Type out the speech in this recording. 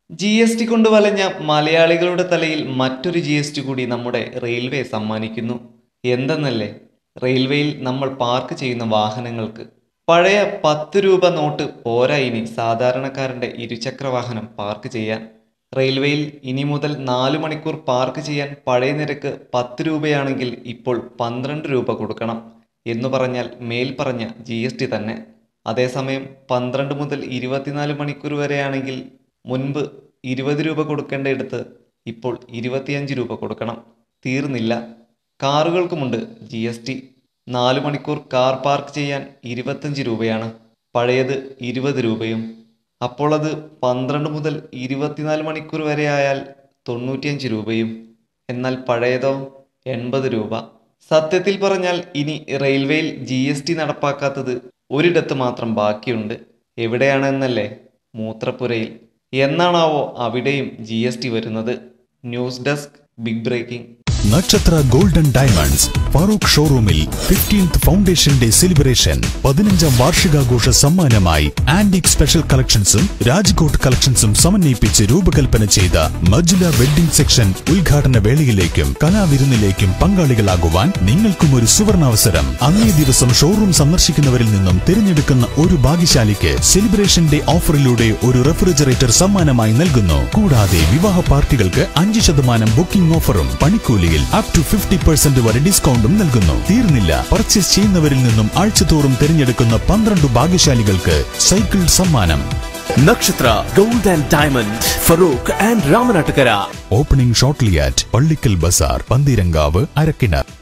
G S T കൊണ്ട് വലഞ്ഞ മലയാളികളുടെ തലയിൽ മറ്റൊരു ജി എസ് ടി കൂടി നമ്മുടെ റെയിൽവേ സമ്മാനിക്കുന്നു എന്തെന്നല്ലേ റെയിൽവേയിൽ നമ്മൾ പാർക്ക് ചെയ്യുന്ന വാഹനങ്ങൾക്ക് പഴയ പത്ത് രൂപ നോട്ട് പോരാ ഇനി സാധാരണക്കാരൻ്റെ ഇരുചക്ര വാഹനം പാർക്ക് ചെയ്യാൻ റെയിൽവേയിൽ ഇനി മുതൽ നാല് മണിക്കൂർ പാർക്ക് ചെയ്യാൻ പഴയ നിരക്ക് പത്ത് രൂപയാണെങ്കിൽ ഇപ്പോൾ പന്ത്രണ്ട് രൂപ കൊടുക്കണം എന്നു പറഞ്ഞാൽ മേൽ പറഞ്ഞ ജി എസ് ടി തന്നെ അതേസമയം പന്ത്രണ്ട് മുതൽ ഇരുപത്തിനാല് മണിക്കൂർ വരെയാണെങ്കിൽ മുൻപ് ഇരുപത് രൂപ കൊടുക്കേണ്ടയിടത്ത് ഇപ്പോൾ ഇരുപത്തിയഞ്ച് രൂപ കൊടുക്കണം തീർന്നില്ല കാറുകൾക്കുമുണ്ട് ജി എസ് ടി നാല് മണിക്കൂർ കാർ പാർക്ക് ചെയ്യാൻ ഇരുപത്തഞ്ച് രൂപയാണ് പഴയത് ഇരുപത് രൂപയും അപ്പോൾ അത് പന്ത്രണ്ട് മുതൽ ഇരുപത്തിനാല് മണിക്കൂർ വരെ ആയാൽ തൊണ്ണൂറ്റിയഞ്ച് രൂപയും എന്നാൽ പഴയതോ എൺപത് രൂപ സത്യത്തിൽ പറഞ്ഞാൽ ഇനി റെയിൽവേയിൽ ജി എസ് ടി നടപ്പാക്കാത്തത് ഒരിടത്ത് മാത്രം ബാക്കിയുണ്ട് എവിടെയാണെന്നല്ലേ മൂത്രപ്പുരയിൽ എന്നാണാവോ അവിടെയും ജി എസ് ടി വരുന്നത് news desk big breaking Nakshatra golden diamonds Farook ഷോറൂമിൽ ഫിഫ്റ്റീൻത് ഫൗണ്ടേഷൻ ഡേ സെലിബ്രേഷൻ പതിനഞ്ചാം വാർഷികാഘോഷ സമ്മാനമായി ആന്റിക് സ്പെഷ്യൽ കളക്ഷൻസും രാജ്കോട്ട് കളക്ഷൻസും സമന്വയിപ്പിച്ച് രൂപകൽപ്പന ചെയ്ത മജ്ല വെഡ്ഡിംഗ് സെക്ഷൻ ഉദ്ഘാടന വേളയിലേക്കും കലാവിരുന്നിലേക്കും പങ്കാളികളാകുവാൻ നിങ്ങൾക്കും ഒരു സുവർണാവസരം അന്നേ ദിവസം ഷോറൂം സന്ദർശിക്കുന്നവരിൽ നിന്നും തിരഞ്ഞെടുക്കുന്ന ഒരു ഭാഗ്യശാലിക്ക് സെലിബ്രേഷൻ ഡേ ഓഫറിലൂടെ ഒരു റെഫ്രിജറേറ്റർ സമ്മാനമായി നൽകുന്നു കൂടാതെ വിവാഹ പാർട്ടികൾക്ക് അഞ്ച് ശതമാനം ബുക്കിംഗ് ഓഫറും പണിക്കൂലിയിൽ അപ് ടു ഫിഫ്റ്റി പെർസെന്റ് വരെ ഡിസ്കൗണ്ടും നൽകുന്നു തീർന്നില്ല പർച്ചേസ് ചെയ്യുന്നവരിൽ നിന്നും ആഴ്ചതോറും തിരഞ്ഞെടുക്കുന്ന പന്ത്രണ്ട് ഭാഗ്യശാലികൾക്ക് സൈക്കിൾ സമ്മാനം Nakshatra gold and diamond Farook and Ramanattukara opening shortly at Pallikkal Bazar Pantheerankavu Arakkinar